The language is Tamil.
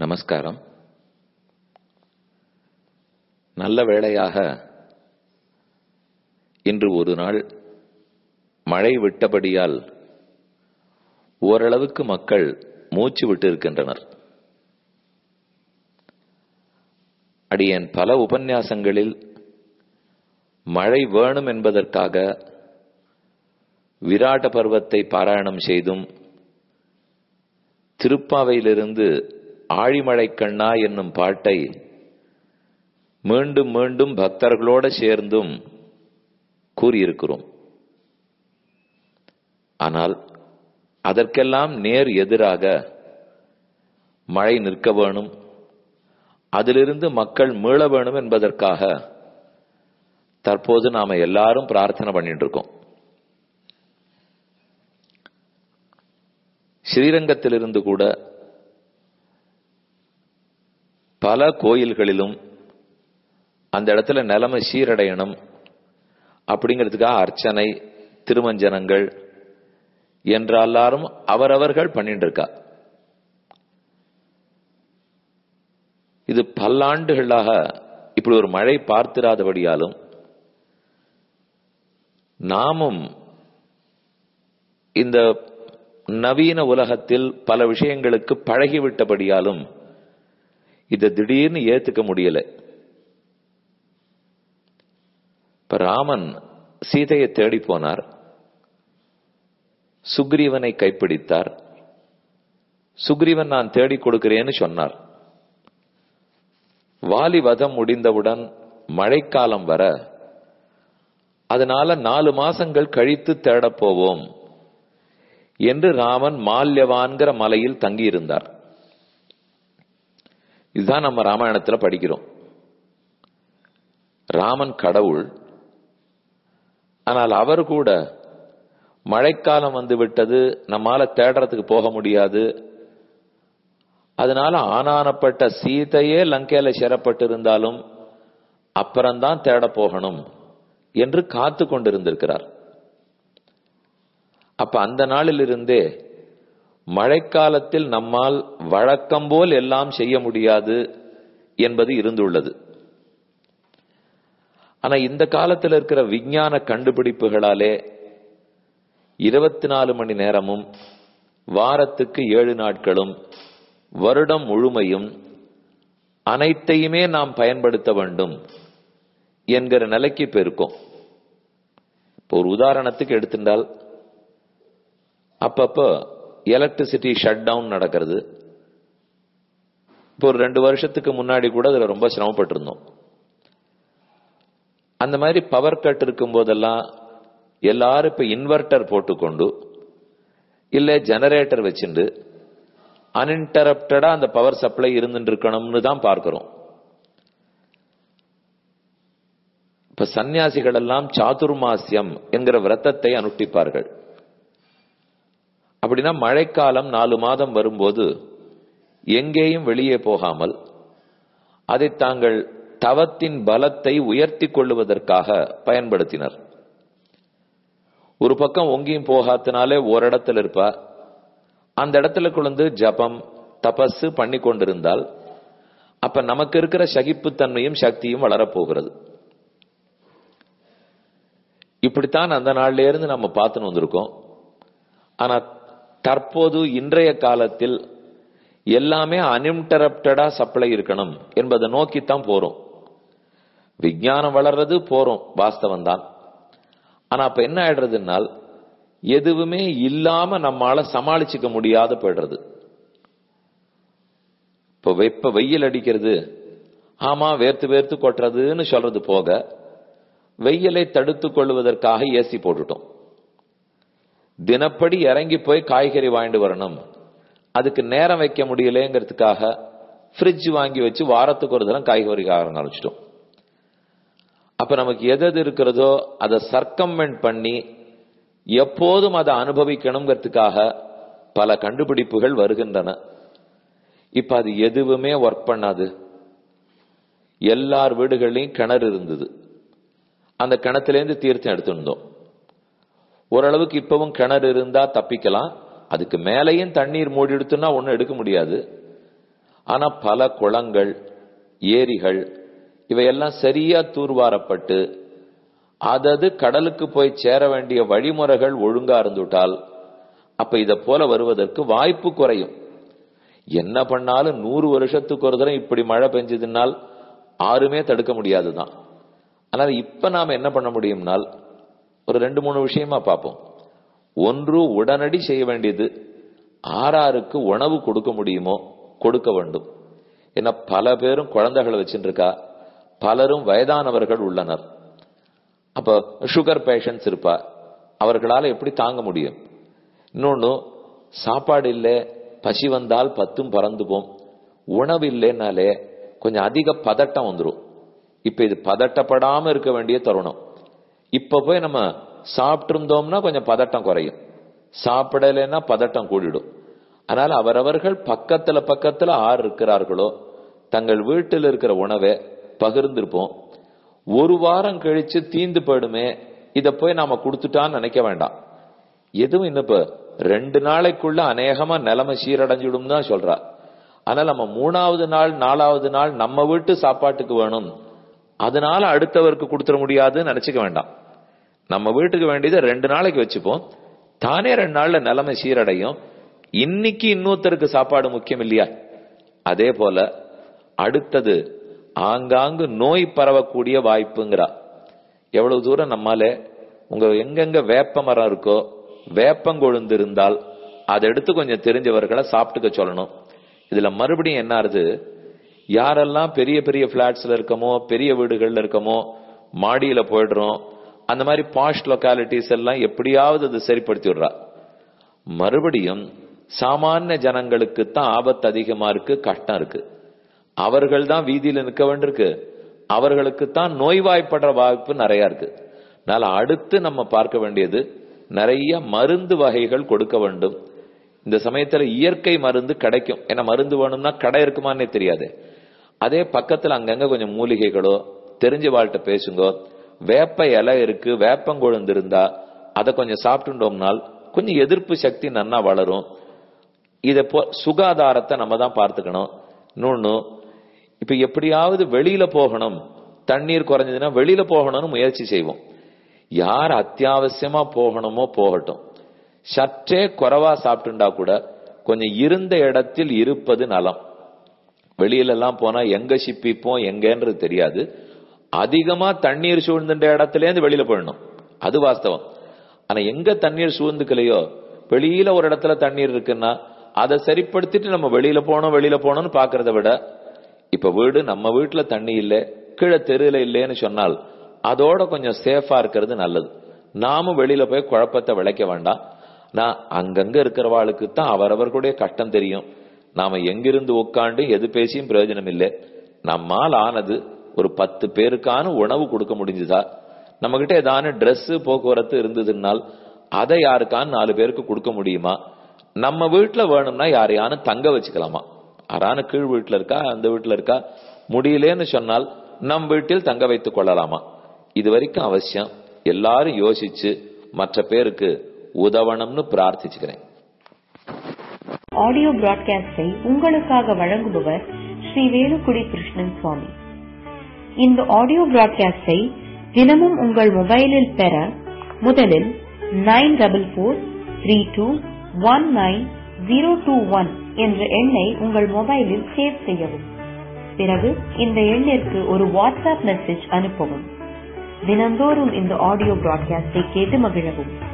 நமஸ்காரம் நல்ல வேளையாக இன்று ஒரு நாள் மழை விட்டபடியால் ஓரளவுக்கு மக்கள் மூச்சு விட்டு இருக்கின்றனர் அடியேன் பல உபன்யாசங்களில் மழை வேணும் என்பதற்காக விராட்ட பருவத்தை பாராயணம் செய்தும் திருப்பாவையிலிருந்து ஆழிமழை கண்ணா என்னும் பாட்டை மீண்டும் மீண்டும் பக்தர்களோடு சேர்ந்தும் கூறியிருக்கிறோம் ஆனால் அதற்கெல்லாம் நேர் எதிராக மழை நிற்க வேணும் அதிலிருந்து மக்கள் மீள வேணும் என்பதற்காக தற்போது நாம எல்லாரும் பிரார்த்தனை பண்ணிட்டு இருக்கோம் ஸ்ரீரங்கத்திலிருந்து கூட பல கோயில்களிலும் அந்த இடத்துல நிலைமை சீரடையணும் அப்படிங்கிறதுக்காக அர்ச்சனை திருமஞ்சனங்கள் என்ற எல்லாரும் அவரவர்கள் பண்ணிட்டு இருக்கா இது பல்லாண்டுகளாக இப்படி ஒரு மழை பார்த்திராதபடியாலும் நாமும் இந்த நவீன உலகத்தில் பல விஷயங்களுக்கு பழகிவிட்டபடியாலும் இதை திடீர்னு ஏத்துக்க முடியல இப்ப ராமன் சீதையை தேடி போனார் சுக்ரீவனை கைப்பிடித்தார் சுக்ரீவன் நான் தேடி கொடுக்கிறேன்னு சொன்னார் வாலி வதம் முடிந்தவுடன் மழைக்காலம் வர அதனால நாலு மாசங்கள் கழித்து தேடப் போவோம் என்று ராமன் மால்யவான்கிற மலையில் தங்கியிருந்தார் இதுதான் நம்ம ராமாயணத்துல படிக்கிறோம் ராமன் கடவுள் ஆனால் அவர் கூட மழைக்காலம் வந்து விட்டது நம்மால தேடுறதுக்கு போக முடியாது அதனால ஆனானப்பட்ட சீதையே லங்கையில சிறப்பட்டிருந்தாலும் அப்புறம்தான் தேட போகணும் என்று காத்து கொண்டிருந்திருக்கிறார் அப்ப அந்த நாளிலிருந்தே மழைக்காலத்தில் நம்மால் வழக்கம் போல் எல்லாம் செய்ய முடியாது என்பது இருந்துள்ளது ஆனா இந்த காலத்தில் இருக்கிற விஞ்ஞான கண்டுபிடிப்புகளாலே இருபத்தி நாலு மணி நேரமும் வாரத்துக்கு ஏழு நாட்களும் வருடம் முழுமையும் அனைத்தையுமே நாம் பயன்படுத்த வேண்டும் என்கிற நிலைக்கு இப்ப இருக்கும் இப்போ ஒரு உதாரணத்துக்கு எடுத்துட்டால் அப்பப்போ எலக்ட்ரிசிட்டி ஷட் டவுன் நடக்கிறது இப்போ ஒரு ரெண்டு வருஷத்துக்கு முன்னாடி கூட அதுல ரொம்ப சிரமப்பட்டிருந்தோம் அந்த மாதிரி பவர் கட் இருக்கும் போதெல்லாம் எல்லாரும் இப்ப இன்வெர்டர் போட்டுக்கொண்டு இல்ல ஜெனரேட்டர் வச்சுண்டு அன்இன்டரப்டடா அந்த பவர் சப்ளை இருந்துட்டு இருக்கணும்னு தான் பார்க்கிறோம் இப்ப சன்னியாசிகள் எல்லாம் சாதுர்மாசியம் என்கிற விரதத்தை அனுஷ்டிப்பார்கள் அப்படின்னா மழைக்காலம் நாலு மாதம் வரும்போது எங்கேயும் வெளியே போகாமல் அதை தாங்கள் தவத்தின் பலத்தை உயர்த்தி கொள்ளுவதற்காக பயன்படுத்தினர் ஒரு பக்கம் ஒங்கியும் போகாதனாலே ஓரிடத்துல இருப்பா அந்த இடத்துல குழந்து ஜபம் தபஸ் பண்ணி கொண்டிருந்தால் அப்ப நமக்கு இருக்கிற சகிப்புத்தன்மையும் சக்தியும் வளரப்போகிறது இப்படித்தான் அந்த நாள்ல இருந்து நம்ம பார்த்துன்னு வந்திருக்கோம் ஆனா தற்போது இன்றைய காலத்தில் எல்லாமே அன்இன்டரப்டடா சப்ளை இருக்கணும் என்பதை நோக்கித்தான் போறோம் விஞ்ஞானம் வளர்றது போறோம் வாஸ்தவம் தான் ஆனா அப்ப என்ன ஆயிடுறதுனால் எதுவுமே இல்லாம நம்மால சமாளிச்சுக்க முடியாத போயிடுறது இப்போ வெப்ப வெயில் அடிக்கிறது ஆமா வேர்த்து வேர்த்து கொட்டுறதுன்னு சொல்றது போக வெயிலை தடுத்துக் கொள்வதற்காக ஏசி போட்டுட்டோம் தினப்படி இறங்கி போய் காய்கறி வாங்கிட்டு வரணும் அதுக்கு நேரம் வைக்க முடியலங்கிறதுக்காக ஃப்ரிட்ஜ் வாங்கி வச்சு வாரத்துக்கு ஒரு தரம் காய்கறி ஆரம்பிச்சிட்டோம் அப்ப நமக்கு எது எது இருக்கிறதோ அதை சர்க்கம்மெண்ட் பண்ணி எப்போதும் அதை அனுபவிக்கணுங்கிறதுக்காக பல கண்டுபிடிப்புகள் வருகின்றன இப்ப அது எதுவுமே ஒர்க் பண்ணாது எல்லார் வீடுகள்லையும் கிணறு இருந்தது அந்த கிணத்துலேருந்து தீர்த்தம் எடுத்திருந்தோம் ஓரளவுக்கு இப்பவும் கிணறு இருந்தா தப்பிக்கலாம் அதுக்கு மேலேயும் தண்ணீர் மூடி எடுத்துனா ஒன்னும் எடுக்க முடியாது ஆனா பல குளங்கள் ஏரிகள் இவையெல்லாம் சரியா தூர்வாரப்பட்டு அதது கடலுக்கு போய் சேர வேண்டிய வழிமுறைகள் ஒழுங்கா இருந்துட்டால் அப்ப இத போல வருவதற்கு வாய்ப்பு குறையும் என்ன பண்ணாலும் நூறு வருஷத்துக்கு ஒரு தடவை இப்படி மழை பெஞ்சதுனால் ஆறுமே தடுக்க முடியாதுதான் அதனால இப்ப நாம என்ன பண்ண முடியும்னால் ஒரு ரெண்டு மூணு விஷயமா பார்ப்போம் ஒன்று உடனடி செய்ய வேண்டியது ஆறாருக்கு உணவு கொடுக்க முடியுமோ கொடுக்க வேண்டும் ஏன்னா பல பேரும் குழந்தைகளை வச்சுட்டு இருக்கா பலரும் வயதானவர்கள் உள்ளனர் அப்ப சுகர் பேஷண்ட்ஸ் இருப்பா அவர்களால எப்படி தாங்க முடியும் இன்னொன்னு சாப்பாடு இல்லை பசி வந்தால் பத்தும் பறந்து போம் உணவு இல்லைன்னாலே கொஞ்சம் அதிக பதட்டம் வந்துடும் இப்ப இது பதட்டப்படாம இருக்க வேண்டிய தருணம் இப்ப போய் நம்ம சாப்பிட்டு இருந்தோம்னா கொஞ்சம் பதட்டம் குறையும் சாப்பிடலைன்னா பதட்டம் கூடிடும் அதனால அவரவர்கள் பக்கத்துல பக்கத்துல ஆறு இருக்கிறார்களோ தங்கள் வீட்டில் இருக்கிற உணவை பகிர்ந்திருப்போம் ஒரு வாரம் கழிச்சு தீந்து போயிடுமே இத போய் நாம கொடுத்துட்டான்னு நினைக்க வேண்டாம் எதுவும் இன்னும் இப்ப ரெண்டு நாளைக்குள்ள அநேகமா நிலைமை சீரடைஞ்சிடும் தான் சொல்றா அதனால நம்ம மூணாவது நாள் நாலாவது நாள் நம்ம வீட்டு சாப்பாட்டுக்கு வேணும் அதனால அடுத்தவருக்கு கொடுத்துட முடியாதுன்னு நினைச்சுக்க வேண்டாம் நம்ம வீட்டுக்கு வேண்டியதை ரெண்டு நாளைக்கு வச்சுப்போம் தானே ரெண்டு நாள்ல நிலைமை சீரடையும் இன்னைக்கு இன்னொருத்தருக்கு சாப்பாடு முக்கியம் இல்லையா அதே போல அடுத்தது ஆங்காங்கு நோய் பரவக்கூடிய வாய்ப்புங்கிறா எவ்வளவு தூரம் நம்மால உங்க எங்கெங்க வேப்ப மரம் இருக்கோ வேப்பங்கொழுந்து இருந்தால் அதை எடுத்து கொஞ்சம் தெரிஞ்சவர்களை சாப்பிட்டுக்க சொல்லணும் இதுல மறுபடியும் என்ன ஆறுது யாரெல்லாம் பெரிய பெரிய பிளாட்ஸ்ல இருக்கமோ பெரிய வீடுகள்ல இருக்கமோ மாடியில போயிடுறோம் அந்த மாதிரி பாஷ் லொக்காலிட்டிஸ் எல்லாம் எப்படியாவது அது சரிப்படுத்தி விடுறா மறுபடியும் சாமானிய ஜனங்களுக்கு தான் ஆபத்து அதிகமா இருக்கு கஷ்டம் இருக்கு அவர்கள் தான் வீதியில நிற்க வேண்டியிருக்கு அவர்களுக்கு தான் நோய்வாய்ப்படுற வாய்ப்பு நிறைய இருக்கு அதனால அடுத்து நம்ம பார்க்க வேண்டியது நிறைய மருந்து வகைகள் கொடுக்க வேண்டும் இந்த சமயத்துல இயற்கை மருந்து கிடைக்கும் ஏன்னா மருந்து வேணும்னா கடை இருக்குமான்னே தெரியாது அதே பக்கத்துல அங்கங்க கொஞ்சம் மூலிகைகளோ தெரிஞ்ச வாழ்கிட்ட பேசுங்க வேப்ப இலை இருக்கு வேப்பங்கொழுந்து இருந்தா அதை கொஞ்சம் சாப்பிட்டுட்டோம்னால் கொஞ்சம் எதிர்ப்பு சக்தி நன்னா வளரும் இத போ சுகாதாரத்தை நம்ம தான் பார்த்துக்கணும் இன்னொன்னு இப்ப எப்படியாவது வெளியில போகணும் தண்ணீர் குறைஞ்சதுன்னா வெளியில போகணும்னு முயற்சி செய்வோம் யார் அத்தியாவசியமா போகணுமோ போகட்டும் சற்றே குறைவா சாப்பிட்டுண்டா கூட கொஞ்சம் இருந்த இடத்தில் இருப்பது நலம் வெளியில எல்லாம் போனா எங்க சிப்பிப்போம் எங்கன்றது தெரியாது அதிகமா தண்ணீர் சூழ்ந்துட்ட இடத்துல இருந்து வெளியில போயிடணும் அது வாஸ்தவம் ஆனா எங்க தண்ணீர் சூழ்ந்துக்கலையோ வெளியில ஒரு இடத்துல தண்ணீர் இருக்குன்னா அதை சரிப்படுத்திட்டு நம்ம வெளியில போனோம் வெளியில போனோம்னு பாக்குறத விட இப்ப வீடு நம்ம வீட்டுல தண்ணி இல்லை கீழே தெருல இல்லைன்னு சொன்னால் அதோட கொஞ்சம் சேஃபா இருக்கிறது நல்லது நாமும் வெளியில போய் குழப்பத்தை விளைக்க வேண்டாம் நான் அங்கங்க இருக்கிறவாளுக்கு தான் அவரவர்களுடைய கஷ்டம் தெரியும் நாம எங்கிருந்து உட்காந்து எது பேசியும் பிரயோஜனம் இல்லை நம்மால் ஆனது ஒரு பத்து பேருக்கான உணவு கொடுக்க முடிஞ்சுதா நம்ம கிட்ட ஏதான ட்ரெஸ் போக்குவரத்து இருந்ததுனால் அதை யாருக்கான நாலு பேருக்கு கொடுக்க முடியுமா நம்ம வீட்டுல வேணும்னா யாரையானு தங்க வச்சுக்கலாமா யாரானு கீழ் வீட்டுல இருக்கா அந்த வீட்டுல இருக்கா முடியலேன்னு சொன்னால் நம் வீட்டில் தங்க வைத்துக் கொள்ளலாமா இது வரைக்கும் அவசியம் எல்லாரும் யோசிச்சு மற்ற பேருக்கு உதவணும்னு பிரார்த்திச்சுக்கிறேன் ஆடியோ பிராட்காஸ்டை உங்களுக்காக வழங்குபவர் ஸ்ரீ வேலுக்குடி கிருஷ்ணன் சுவாமி இந்த ஆடியோ பிராட்காஸ்டை தினமும் உங்கள் மொபைலில் பெற முதலில் nine double four three two one nine zero two one என்ற எண்ணை உங்கள் மொபைலில் சேவ் செய்யவும் பிறகு இந்த எண்ணிற்கு ஒரு வாட்ஸ்அப் மெசேஜ் அனுப்பவும் தினந்தோறும் இந்த ஆடியோ பிராட்காஸ்டை கேட்டு மகிழவும்